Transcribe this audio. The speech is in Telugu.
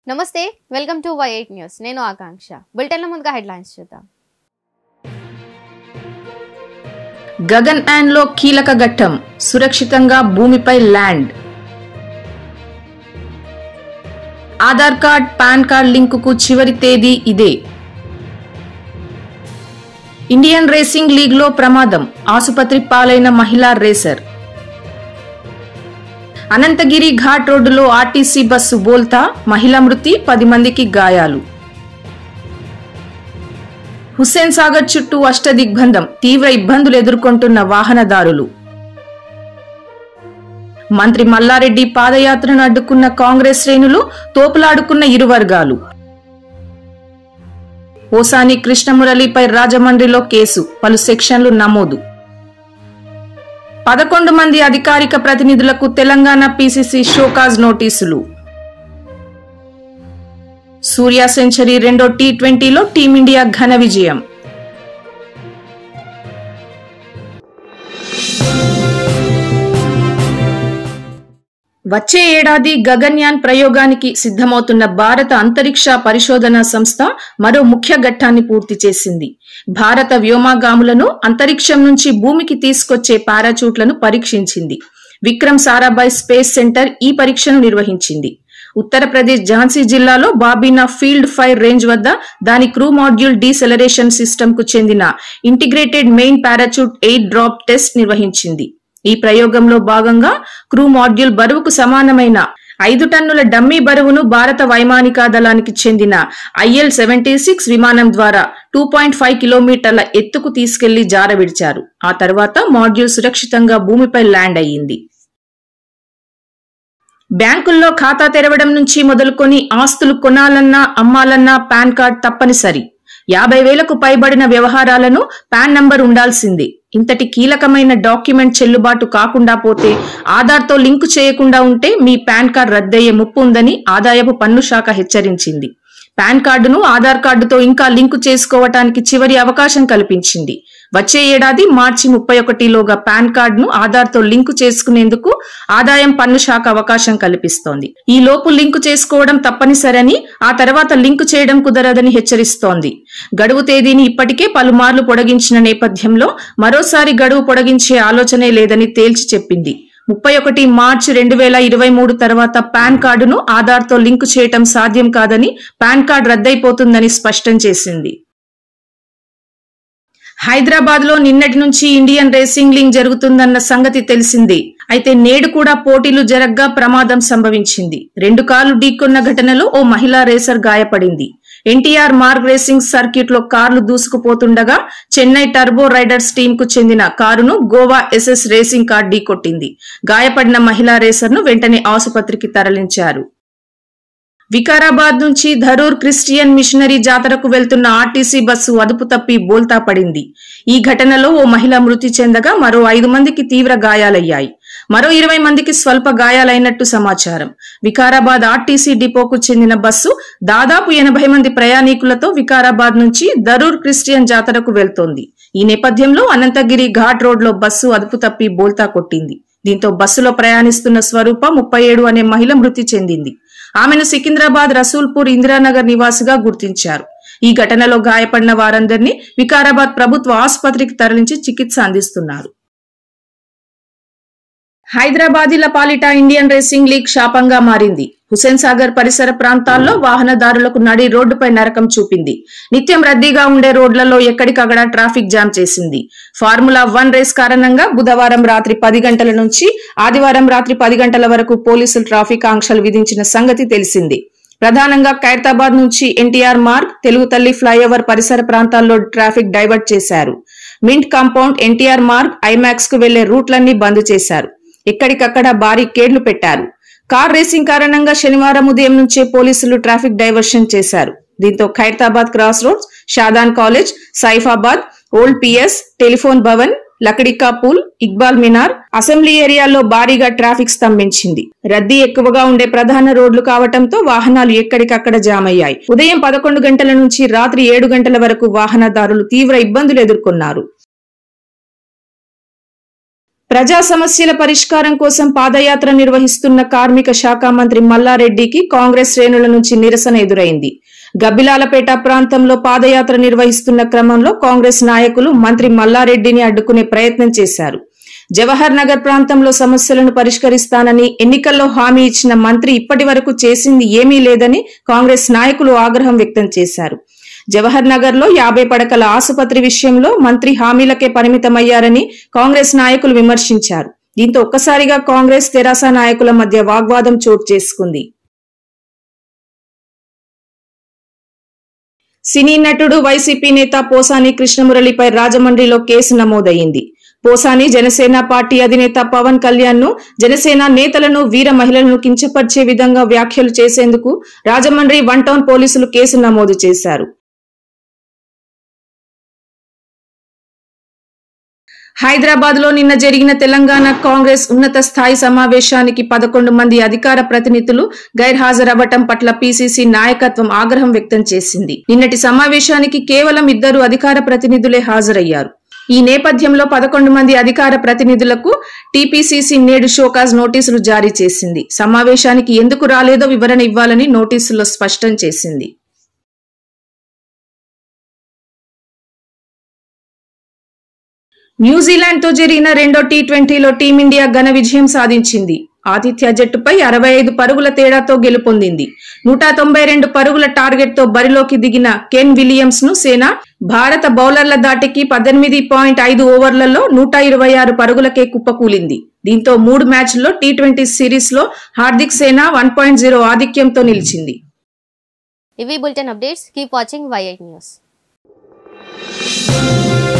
నమస్తే welcome to Y eight news నేను ఆకాంక్ష బులెటిన్ల ముందుగా హెడ్లైన్స్ చూద్దాం గగన్ యాన్ లో కీలక ఘట్టం సురక్షితంగా భూమిపై land Aadhaar card PAN card లింకుకు చివరి తేదీ ఇదే ఇండియన్ రేసింగ్ లీగ్ లో ప్రమాదం ఆసుపత్రి పాలైన మహిళా రేసర్ అనంతగిరి ఘాట్ రోడ్డులో ఆర్టీసీ బస్సు బోల్తా మహిళ మృతి పది మందికి గాయాలు హుస్సేన్ సాగర్ చుట్టూ అష్టదిగ్బంధం తీవ్ర ఇబ్బందులు ఎదుర్కొంటున్న వాహనదారులు మంత్రి మల్లారెడ్డి పాదయాత్రను అడ్డుకున్న కాంగ్రెస్ శ్రేణులు తోపులాడుకున్న ఇరు వర్గాలు ఓసాని కృష్ణమురళిపై రాజమండ్రిలో కేసు పలు సెక్షన్లు నమోదు పదకొండు మంది అధికారిక ప్రతినిధులకు తెలంగాణ పీసీసీ షోకాజ్ నోటీసులు సూర్య సెంచరీ రెండో టీ ట్వంటీలో టీమిండియా ఘన విజయం వచ్చే ఏడాది గగన్యాన్ ప్రయోగానికి సిద్ధమవుతున్న భారత అంతరిక్ష పరిశోధన సంస్థ మరో ముఖ్య ఘట్టాన్ని పూర్తి చేసింది భారత వ్యోమగాములను అంతరిక్షం నుంచి భూమికి తీసుకొచ్చే పారాచూట్లను పరీక్షించింది విక్రమ్ సారాభాయ్ స్పేస్ సెంటర్ ఈ పరీక్షను నిర్వహించింది ఉత్తరప్రదేశ్ ఝాన్సీ జిల్లాలో బాబీనా ఫీల్డ్ ఫైర్ రేంజ్ వద్ద దాని క్రూ మాడ్యూల్ డీసెలరేషన్ సిస్టమ్ కు చెందిన integrated main parachute air drop test నిర్వహించింది ఈ ప్రయోగంలో భాగంగా క్రూ మాడ్యూల్ బరువుకు సమానమైన ఐదు టన్నుల డమ్మీ బరువును భారత వైమానికా దళానికి చెందిన ఐఎల్ సెవెంటీ సిక్స్ విమానం ద్వారా టూ పాయింట్ ఫైవ్ కిలోమీటర్ల ఎత్తుకు తీసుకెళ్లి జారవిడిచారు ఆ తర్వాత మాడ్యూల్ సురక్షితంగా భూమిపై ల్యాండ్ అయ్యింది బ్యాంకుల్లో ఖాతా తెరవడం నుంచి మొదలుకొని ఆస్తులు కొనాలన్నా అమ్మాలన్నా పాన్ కార్డ్ తప్పనిసరి యాభై వేలకు పైబడిన వ్యవహారాలను పాన్ నంబర్ ఉండాల్సిందే ఇంతటి కీలకమైన డాక్యుమెంట్ చెల్లుబాటు కాకుండా పోతే ఆధార్తో లింకు చేయకుండా ఉంటే మీ పాన్ కార్డ్ రద్దయ్యే ముప్పు ఉందని ఆదాయపు పన్ను శాఖ హెచ్చరించింది పాన్ కార్డును ఆధార్ కార్డుతో ఇంకా లింకు చేసుకోవటానికి చివరి అవకాశం కల్పించింది వచ్చే ఏడాది మార్చి ముప్పై ఒకటిలోగా పాన్ కార్డును ఆధార్తో లింకు చేసుకునేందుకు ఆదాయం పన్ను శాఖ అవకాశం కల్పిస్తోంది ఈ లోపు లింకు చేసుకోవడం తప్పనిసరని ఆ తర్వాత లింకు చేయడం కుదరదని హెచ్చరిస్తోంది గడువు తేదీని ఇప్పటికే పలుమార్లు పొడిగించిన నేపథ్యంలో మరోసారి గడువు పొడిగించే ఆలోచనే లేదని తేల్చి చెప్పింది ముప్పై ఒకటి మార్చి రెండు వేల ఇరవై మూడు తర్వాత పాన్ కార్డును ఆధార్తో లింకు చేయటం సాధ్యం కాదని పాన్ కార్డు రద్దయిపోతుందని స్పష్టం చేసింది హైదరాబాద్ లో నిన్నటి నుంచి ఇండియన్ రేసింగ్ లీగ్ జరుగుతుందన్న సంగతి తెలిసిందే అయితే నేడు కూడా పోటీలు జరగ్గా ప్రమాదం సంభవించింది రెండు కార్లు ఢీకొన్న ఘటనలో ఓ మహిళా రేసర్ గాయపడింది ఎన్టీఆర్ మార్గ్ రేసింగ్ సర్క్యూట్ లో కార్లు దూసుకుపోతుండగా చెన్నై టర్బో రైడర్స్ టీం కు చెందిన కారును గోవా ఎస్ఎస్ రేసింగ్ కార్ ఢీకొట్టింది గాయపడిన మహిళా రేసర్ ను వెంటనే ఆసుపత్రికి తరలించారు వికారాబాద్ నుంచి ధరూర్ క్రిస్టియన్ మిషనరీ జాతరకు వెళ్తున్న ఆర్టీసీ బస్సు అదుపు తప్పి బోల్తా పడింది ఈ ఘటనలో ఓ మహిళ మృతి చెందగా మరో ఐదు మందికి తీవ్ర గాయాలయ్యాయి మరో ఇరవై మందికి స్వల్ప గాయాలైనట్టు సమాచారం వికారాబాద్ ఆర్టీసీ డిపోకు చెందిన బస్సు దాదాపు ఎనభై మంది ప్రయాణికులతో వికారాబాద్ నుంచి ధరూర్ క్రిస్టియన్ జాతరకు వెళ్తోంది ఈ నేపథ్యంలో అనంతగిరి ఘాట్ రోడ్లో బస్సు అదుపు తప్పి బోల్తా కొట్టింది దీంతో బస్సులో ప్రయాణిస్తున్న స్వరూప ముప్పై ఏడు అనే మహిళ మృతి చెందింది ఆమెను సికింద్రాబాద్ రసూల్పూర్ ఇందిరానగర్ నివాసిగా గుర్తించారు ఈ ఘటనలో గాయపడిన వారందరినీ వికారాబాద్ ప్రభుత్వ ఆసుపత్రికి తరలించి చికిత్స అందిస్తున్నారు హైదరాబాదీల పాలిట ఇండియన్ రేసింగ్ లీగ్ శాపంగా మారింది హుసేన్ సాగర్ పరిసర ప్రాంతాల్లో వాహనదారులకు నడి రోడ్డుపై నరకం చూపింది నిత్యం రద్దీగా ఉండే రోడ్లలో ఎక్కడికక్కడ ట్రాఫిక్ జామ్ చేసింది ఫార్ములా వన్ రేస్ కారణంగా బుధవారం రాత్రి పది గంటల నుంచి ఆదివారం రాత్రి పది గంటల వరకు పోలీసులు ట్రాఫిక్ ఆంక్షలు విధించిన సంగతి తెలిసింది ప్రధానంగా ఖైరతాబాద్ నుంచి ఎన్టీఆర్ మార్గ్ తెలుగు తల్లి ఫ్లైఓవర్ పరిసర ప్రాంతాల్లో ట్రాఫిక్ డైవర్ట్ చేశారు mint compound NTR Marg IMAX కు వెళ్లే రూట్లన్నీ బంద్ చేశారు ఎక్కడికక్కడ భారీ కేడ్లు పెట్టారు కార్ రేసింగ్ కారణంగా శనివారం ఉదయం నుంచే పోలీసులు ట్రాఫిక్ డైవర్షన్ చేశారు దీంతో Khairatabad cross roads Shadan college Saifabad old PS telephone Bhavan Lakdika Pul Iqbal Minar assembly ఏరియాలో భారీగా ట్రాఫిక్ స్తంభించింది రద్దీ ఎక్కువగా ఉండే ప్రధాన రోడ్లు కావటంతో వాహనాలు ఎక్కడికక్కడ జామ్ అయ్యాయి ఉదయం పదకొండు గంటల నుంచి రాత్రి ఏడు గంటల వరకు వాహనదారులు తీవ్ర ఇబ్బందులు ఎదుర్కొన్నారు ప్రజా సమస్యల పరిష్కారం కోసం పాదయాత్ర నిర్వహిస్తున్న కార్మిక శాఖ మంత్రి మల్లారెడ్డికి కాంగ్రెస్ శ్రేణుల నుంచి నిరసన ఎదురైంది గబ్బిలాలపేట ప్రాంతంలో పాదయాత్ర నిర్వహిస్తున్న క్రమంలో కాంగ్రెస్ నాయకులు మంత్రి మల్లారెడ్డిని అడ్డుకునే ప్రయత్నం చేశారు జవహర్ నగర్ ప్రాంతంలో సమస్యలను పరిష్కరిస్తానని ఎన్నికల్లో హామీ ఇచ్చిన మంత్రి ఇప్పటి వరకు చేసింది ఏమీ లేదని కాంగ్రెస్ నాయకులు ఆగ్రహం వ్యక్తం చేశారు జవహర్ నగర్ లో యాభై పడకల ఆసుపత్రి విషయంలో మంత్రి హామీలకే పరిమితమయ్యారని కాంగ్రెస్ నాయకులు విమర్శించారు దీంతో ఒక్కసారిగా కాంగ్రెస్ తెరాస నాయకుల మధ్య వాగ్వాదం చోటు చేసుకుంది సినీ నటుడు వైసీపీ నేత పోసాని కృష్ణమురళిపై రాజమండ్రిలో కేసు నమోదయ్యింది పోసాని జనసేన పార్టీ అధినేత పవన్ కళ్యాణ్ ను జనసేన నేతలను వీర మహిళలను కించపరిచే విధంగా వ్యాఖ్యలు చేసేందుకు రాజమండ్రి వన్ టౌన్ పోలీసులు కేసు నమోదు చేశారు హైదరాబాద్ లో నిన్న జరిగిన తెలంగాణ కాంగ్రెస్ ఉన్నత స్థాయి సమావేశానికి పదకొండు మంది అధికార ప్రతినిధులు గైర్హాజరవ్వటం పట్ల పీసీసీ నాయకత్వం ఆగ్రహం వ్యక్తం చేసింది నిన్నటి సమావేశానికి కేవలం ఇద్దరు అధికార ప్రతినిధులే హాజరయ్యారు ఈ నేపథ్యంలో పదకొండు మంది అధికార ప్రతినిధులకు టీపీసీసీ నేడు షోకాజ్ నోటీసులు జారీ చేసింది సమావేశానికి ఎందుకు రాలేదో వివరణ ఇవ్వాలని నోటీసుల్లో స్పష్టం చేసింది న్యూజిలాండ్ తో జరిగిన రెండో టీ ట్వంటీలో టీమిండియా ఘన విజయం సాధించింది ఆతిథ్య జట్టుపై అరవై ఐదు పరుగుల తేడాతో గెలుపొందింది నూట తొంభై రెండు పరుగుల టార్గెట్ తో బరిలోకి దిగిన కెన్ విలియమ్స్ ను సేన భారత బౌలర్ల దాటికి పద్దెనిమిది పాయింట్ ఐదు ఓవర్లలో నూట ఇరవై ఆరు పరుగులకే కుప్పకూలింది దీంతో మూడు మ్యాచ్ల్లో టీ ట్వంటీ సిరీస్ లో హార్దిక్ సేన వన్ పాయింట్ జీరో ఆధిక్యంతో నిలిచింది ఇవి bulletin updates keep watching Y news